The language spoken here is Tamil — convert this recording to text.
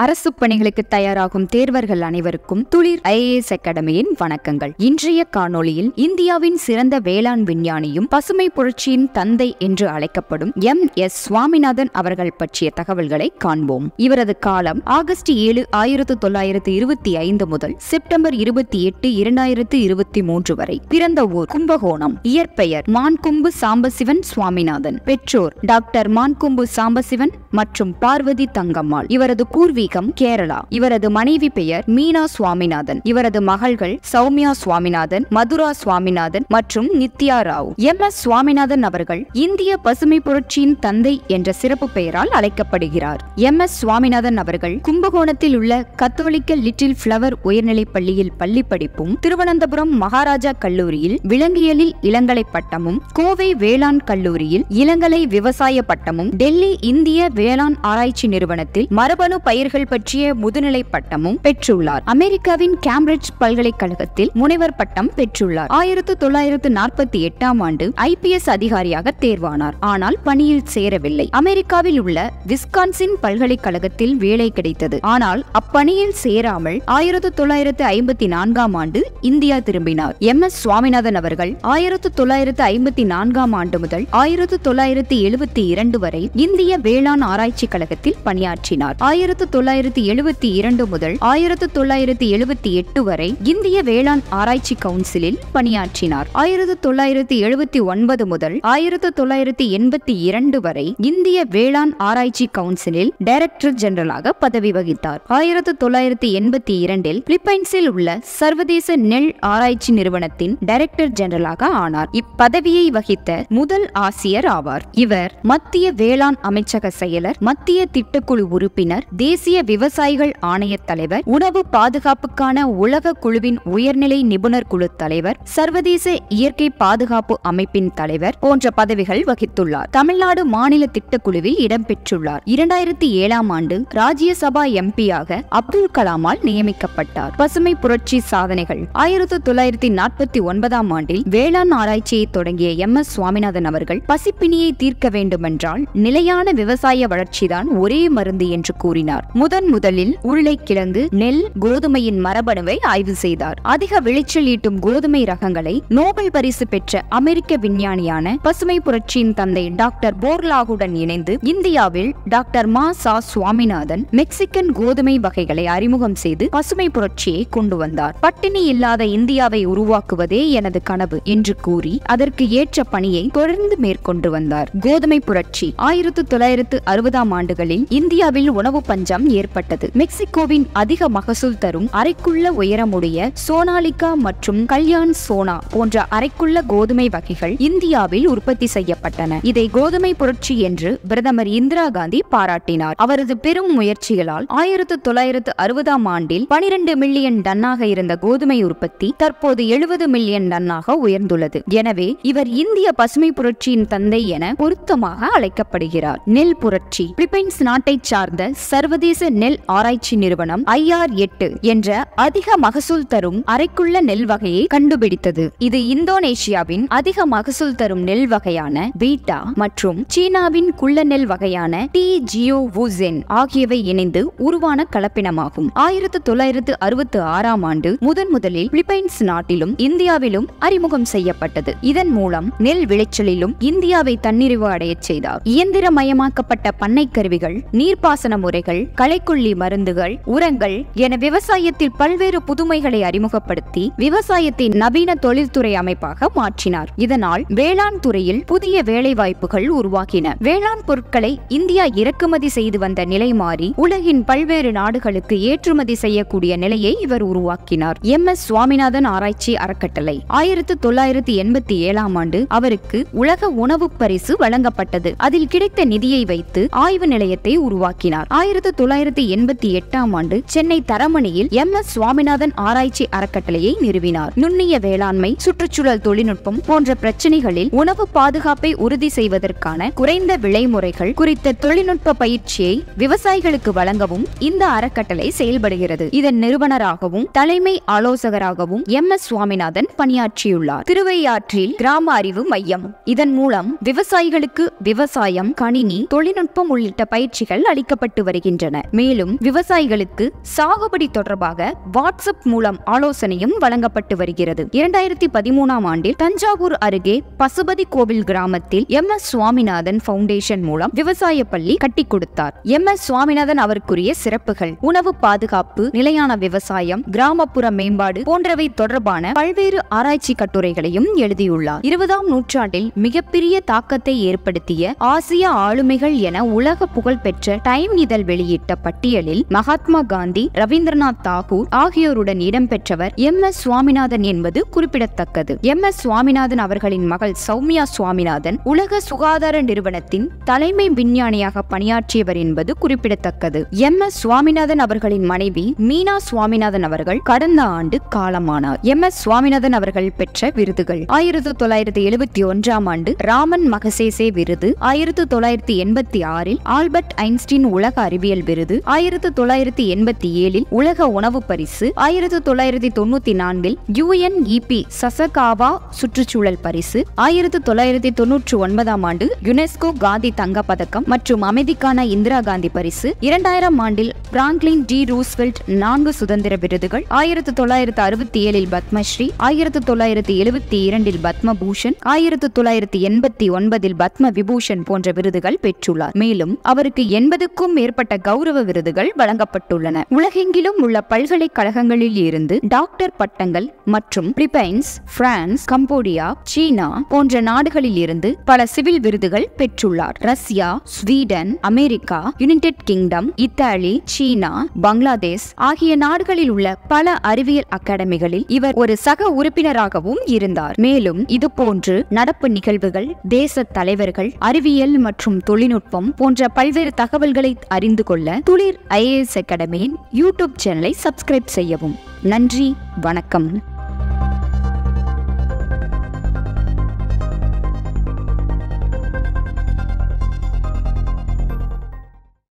அரசு பணிகளுக்கு தயாராகும் தேர்வர்கள் அனைவருக்கும் துளிர் ஐஏஎஸ் அகாடமியின் வணக்கங்கள் இன்றைய காணொளியில் இந்தியாவின் சிறந்த வேளாண் விஞ்ஞானியும் பசுமை புரட்சியின் தந்தை என்று அழைக்கப்படும் எம் எஸ் சுவாமிநாதன் அவர்கள் பற்றிய தகவல்களை காண்போம் இவரது காலம் ஆகஸ்ட் ஏழு ஆயிரத்து தொள்ளாயிரத்து இருபத்தி ஐந்து முதல் செப்டம்பர் இருபத்தி எட்டு இரண்டாயிரத்து இருபத்தி மூன்று வரை பிறந்த ஊர் கும்பகோணம் இயற்பெயர் மான்கொம்பு சாம்பசிவன் சுவாமிநாதன் பெற்றோர் டாக்டர் மான்கொம்பு சாம்பசிவன் மற்றும் பார்வதி தங்கம்மாள் இவரது பூர்வீகம் கேரளா இவரது மனைவி பெயர் மீனா சுவாமிநாதன் இவரது மகள்கள் சௌமியா சுவாமிநாதன் மதுரா சுவாமிநாதன் மற்றும் நித்யா ராவ் எம் எஸ் சுவாமிநாதன் அவர்கள் இந்திய பசுமை புரட்சியின் தந்தை என்ற சிறப்பு பெயரால் அழைக்கப்படுகிறார் எம் எஸ் சுவாமிநாதன் அவர்கள் கும்பகோணத்தில் உள்ள கத்தோலிக்க லிட்டில் பிளவர் உயர்நிலைப் பள்ளியில் பள்ளி படிப்பும் திருவனந்தபுரம் மகாராஜா கல்லூரியில் விலங்கியலில் இளங்கலை பட்டமும் கோவை வேளாண் கல்லூரியில் இளங்கலை விவசாய பட்டமும் டெல்லி இந்திய வேளாண் ஆராய்ச்சி நிறுவனத்தில் மரபணு பயிர்கள் பற்றிய முதுநிலை பட்டமும் பெற்றுள்ளார் அமெரிக்காவின் கேம்பிரிட்ஜ் பல்கலைக்கழகத்தில் முனைவர் பட்டம் பெற்றுள்ளார் ஆயிரத்து தொள்ளாயிரத்து நாற்பத்தி எட்டாம் ஆண்டு ஐபிஎஸ் அதிகாரியாக தேர்வானார் ஆனால் பணியில் சேரவில்லை அமெரிக்காவில் உள்ள விஸ்கான்சின் பல்கலைக்கழகத்தில் வேலை கிடைத்தது ஆனால் அப்பணியில் சேராமல் ஆயிரத்து தொள்ளாயிரத்து ஐம்பத்தி நான்காம் ஆண்டு இந்தியா திரும்பினார் எம் எஸ் சுவாமிநாதன் அவர்கள் ஆயிரத்து தொள்ளாயிரத்து ஐம்பத்தி நான்காம் ஆண்டு முதல் ஆயிரத்து தொள்ளாயிரத்து எழுபத்தி இரண்டு வரை இந்திய வேளாண் ஆராய்ச்சி கழகத்தில் பணியாற்றினார் ஆயிரத்து தொள்ளாயிரத்து எழுபத்தி இரண்டு முதல் ஆயிரத்து தொள்ளாயிரத்து எழுபத்தி எட்டு வரை இந்திய வேளாண் ஆராய்ச்சி கவுன்சிலில் பணியாற்றினார் ஆயிரத்து தொள்ளாயிரத்து எழுபத்தி ஒன்பது முதல் ஆயிரத்து தொள்ளாயிரத்து எண்பத்தி இரண்டு வரை இந்திய வேளாண் ஆராய்ச்சி கவுன்சிலில் டைரக்டர் ஜெனரலாக பதவி வகித்தார் ஆயிரத்து தொள்ளாயிரத்து எண்பத்தி இரண்டில் பிலிப்பைன்ஸில் உள்ள சர்வதேச நெல் ஆராய்ச்சி நிறுவனத்தின் டைரக்டர் ஜெனரலாக ஆனார் இப்பதவியை வகித்த முதல் ஆசியர் ஆவார் இவர் மத்திய வேளாண் அமைச்சக செயலர் மத்திய திட்டக்குழு உறுப்பினர் தேசிய விவசாயிகள் ஆணைய தலைவர் உணவு பாதுகாப்புக்கான உலக குழுவின் உயர்நிலை நிபுணர் குழு தலைவர் சர்வதேச இயற்கை பாதுகாப்பு அமைப்பின் தலைவர் போன்ற பதவிகள் வகித்துள்ளார் தமிழ்நாடு மாநில திட்டக்குழுவில் இடம்பெற்றுள்ளார் இரண்டாயிரத்தி ஏழாம் ஆண்டு ராஜ்யசபா எம்பியாக அப்துல் கலாமால் நியமிக்கப்பட்டார் பசுமை புரட்சி சாதனைகள் ஆயிரத்தி தொள்ளாயிரத்தி நாற்பத்தி ஒன்பதாம் ஆண்டில் வேளாண் ஆராய்ச்சியை தொடங்கிய எம் எஸ் சுவாமிநாதன் அவர்கள் பசிப்பிணியை தீர்க்க வேண்டுமென்றால் நிலையான விவசாய வளர்ச்சிதான் ஒரே மருந்து என்று கூறினார் முதன் முதலில் உருளைக்கிழங்கு நெல் கோதுமையின் மரபணுவை ஆய்வு செய்தார் அதிக விளைச்சல் ஈட்டும் கோதுமை ரகங்களை நோபல் பரிசு பெற்ற அமெரிக்க விஞ்ஞானியான பசுமை புரட்சியின் தந்தை டாக்டர் போர்லாகுடன் இணைந்து இந்தியாவில் டாக்டர் மா சா சுவாமிநாதன் மெக்சிகன் கோதுமை வகைகளை அறிமுகம் செய்து பசுமை புரட்சியை கொண்டு வந்தார் பட்டினி இல்லாத இந்தியாவை உருவாக்குவதே எனது கனவு என்று கூறி அதற்கு ஏற்ற பணியை தொடர்ந்து மேற்கொண்டு வந்தார் கோதுமை புரட்சி ஆயிரத்து தொள்ளாயிரத்து அறுபதாம் ஆண்டுகளில் இந்தியாவில் உணவு பஞ்சம் ஏற்பட்டது மெக்சிகோவின் அதிக மகசூல் தரும் அரைக்குள்ள உயரமுடைய சோனாலிகா மற்றும் கல்யாண் சோனா போன்ற அரைக்குள்ள கோதுமை வகைகள் இந்தியாவில் உற்பத்தி செய்யப்பட்டன இதை கோதுமை புரட்சி என்று பிரதமர் இந்திரா காந்தி பாராட்டினார் அவரது பெரும் முயற்சிகளால் ஆயிரத்து தொள்ளாயிரத்து அறுபதாம் ஆண்டில் பனிரெண்டு மில்லியன் டன்னாக இருந்த கோதுமை உற்பத்தி தற்போது எழுபது மில்லியன் டன்னாக உயர்ந்துள்ளது எனவே இவர் இந்திய பசுமை புரட்சியின் தந்தை என பொருத்தமாக அழைக்கப்படுகிறார் நெல் புரட்சி பிலிப்பைன்ஸ் நாட்டை சார்ந்த சர்வதேச நெல் ஆராய்ச்சி நிறுவனம் ஐஆர் எட்டு என்ற அதிக மகசூல் தரும் அரைக்குள்ள நெல் வகையை கண்டுபிடித்தது இது இந்தோனேஷியாவின் அதிக மகசூல் தரும் நெல் வகையான பீட்டா மற்றும் சீனாவின் குள்ள நெல் வகையான டி ஜியோ வூசென் ஆகியவை இணைந்து உருவான கலப்பினமாகும் ஆயிரத்து தொள்ளாயிரத்து அறுபத்தி ஆறாம் ஆண்டு முதன் முதலில் பிலிப்பைன்ஸ் நாட்டிலும் இந்தியாவிலும் அறிமுகம் செய்யப்பட்டது இதன் மூலம் நெல் விளைச்சலிலும் இந்தியாவை தன்னிறைவு அடையச் செய்தார் இயந்திரமயமாக்கப்பட்ட பண்ணை கருவிகள் நீர்ப்பாசன முறைகள் களைக்கொல்லி மருந்துகள் உரங்கள் என விவசாயத்தில் பல்வேறு புதுமைகளை அறிமுகப்படுத்தி விவசாயத்தை நவீன தொழில்துறை அமைப்பாக மாற்றினார் இதனால் வேளாண் துறையில் புதிய வேலை வாய்ப்புகள் உருவாகின வேளாண் பொருட்களை இந்தியா இறக்குமதி செய்து வந்த நிலை மாறி உலகின் பல்வேறு நாடுகளுக்கு ஏற்றுமதி செய்யக்கூடிய நிலையை இவர் உருவாக்கினார் எம் எஸ் சுவாமிநாதன் ஆராய்ச்சி அறக்கட்டளை ஆயிரத்து தொள்ளாயிரத்தி எண்பத்தி ஏழாம் ஆண்டு அவருக்கு உலக உணவு பரிசு வழங்கப்பட்டது அதில் கிடைத்த நிதியை வைத்து ஆய்வு நிலையத்தை உருவாக்கினார் ஆயிரத்து தொள்ளாயிரத்தி எண்பத்தி எட்டாம் ஆண்டு சென்னை தரமணியில் எம் எஸ் சுவாமிநாதன் ஆராய்ச்சி அறக்கட்டளையை நிறுவினார் நுண்ணிய வேளாண்மை சுற்றுச்சூழல் தொழில்நுட்பம் போன்ற பிரச்சனைகளில் உணவு பாதுகாப்பை உறுதி செய்வதற்கான குறைந்த விளைமுறைகள் குறித்த தொழில்நுட்ப பயிற்சியை விவசாயிகளுக்கு வழங்கவும் இந்த அறக்கட்டளை செயல்படுகிறது இதன் நிறுவனராகவும் தலைமை ஆலோசகராகவும் எம் எஸ் சுவாமிநாதன் பணியாற்றியுள்ளார் திருவையாற்றில் கிராம அறிவு மையம் இதன் மூலம் விவசாயிகளுக்கு விவசாயம் கணினி தொழில்நுட்பம் உள்ளிட்ட பயிற்சிகள் அளிக்கப்பட்டு வருகின்றன மேலும் விவசாயிகளுக்கு சாகுபடி தொடர்பாக வாட்ஸ்அப் மூலம் ஆலோசனையும் வழங்கப்பட்டு வருகிறது இரண்டாயிரத்தி பதிமூணாம் ஆண்டில் தஞ்சாவூர் அருகே பசுபதி கோவில் கிராமத்தில் எம் எஸ் சுவாமிநாதன் பவுண்டேஷன் மூலம் விவசாய பள்ளி கட்டி கொடுத்தார் எம் எஸ் சுவாமிநாதன் அவருக்குரிய சிறப்புகள் உணவு பாதுகாப்பு நிலையான விவசாயம் கிராமப்புற மேம்பாடு போன்றவை தொடர்பான பல்வேறு ஆராய்ச்சி கட்டுரைகளையும் எழுதியுள்ளார் இருபதாம் நூற்றாண்டில் மிகப்பெரிய தாக்கத்தை ஏற்படுத்திய ஆசிய ஆளுமைகள் என உலக புகழ்பெற்ற டைம் இதழ் வெளியிட்ட பட்டியலில் மகாத்மா காந்தி ரவீந்திரநாத் தாகூர் ஆகியோருடன் இடம்பெற்றவர் எம் எஸ் சுவாமிநாதன் என்பது குறிப்பிடத்தக்கது எம் எஸ் சுவாமிநாதன் அவர்களின் மகள் சௌமியா சுவாமிநாதன் உலக சுகாதார நிறுவனத்தின் தலைமை விஞ்ஞானியாக பணியாற்றியவர் என்பது குறிப்பிடத்தக்கது எம் எஸ் சுவாமிநாதன் அவர்களின் மனைவி மீனா சுவாமிநாதன் அவர்கள் கடந்த ஆண்டு காலமானார் எம் எஸ் சுவாமிநாதன் அவர்கள் பெற்ற விருதுகள் ஆயிரத்தி தொள்ளாயிரத்தி எழுபத்தி ஒன்றாம் ஆண்டு ராமன் மகசேசே விருது ஆயிரத்தி தொள்ளாயிரத்தி எண்பத்தி ஆறில் ஆல்பர்ட் ஐன்ஸ்டீன் உலக அறிவியல் விருது ஆயிரத்தி தொள்ளாயிரத்தி எண்பத்தி ஏழில் உலக உணவு பரிசு ஆயிரத்தி தொள்ளாயிரத்தி தொண்ணூத்தி நான்கில் யுஎன்இபி சசகாவா சுற்றுச்சூழல் பரிசு ஆயிரத்தி தொள்ளாயிரத்தி தொன்னூற்றி ஒன்பதாம் ஆண்டு யுனெஸ்கோ காந்தி தங்க பதக்கம் மற்றும் அமைதிக்கான இந்திரா காந்தி பரிசு இரண்டாயிரம் ஆண்டில் பிராங்க்லின் டி ரூஸ்வெல்ட் நான்கு சுதந்திர விருதுகள் ஆயிரத்தி தொள்ளாயிரத்தி அறுபத்தி ஏழில் பத்மஸ்ரீ ஆயிரத்தி தொள்ளாயிரத்தி எழுபத்தி இரண்டில் பத்மபூஷன் ஆயிரத்தி தொள்ளாயிரத்தி எண்பத்தி ஒன்பதில் பத்ம விபூஷன் போன்ற விருதுகள் பெற்றுள்ளார் மேலும் அவருக்கு எண்பதுக்கும் மேற்பட்ட கௌரவ விருதுகள் வழங்கப்பட்டுள்ளன உலகெங்கிலும் உள்ள பல்கலைக்கழகங்களில் இருந்து டாக்டர் பட்டங்கள் மற்றும் பிலிப்பைன்ஸ் பிரான்ஸ் கம்போடியா சீனா போன்ற நாடுகளில் இருந்து பல சிவில் விருதுகள் பெற்றுள்ளார் Russia Sweden America United Kingdom Italy China Bangladesh ஆகிய நாடுகளில் உள்ள பல அறிவியல் அகாடமிகளில் இவர் ஒரு சக உறுப்பினராகவும் இருந்தார் மேலும் இதுபோன்று நடப்பு நிகழ்வுகள் தேச தலைவர்கள் அறிவியல் மற்றும் தொழில்நுட்பம் போன்ற பல்வேறு தகவல்களை அறிந்து கொள்ள துளிர் ஐஏஎஸ் அகாடமியின் யூடியூப் சேனலை சப்ஸ்கிரைப் செய்யவும் நன்றி வணக்கம்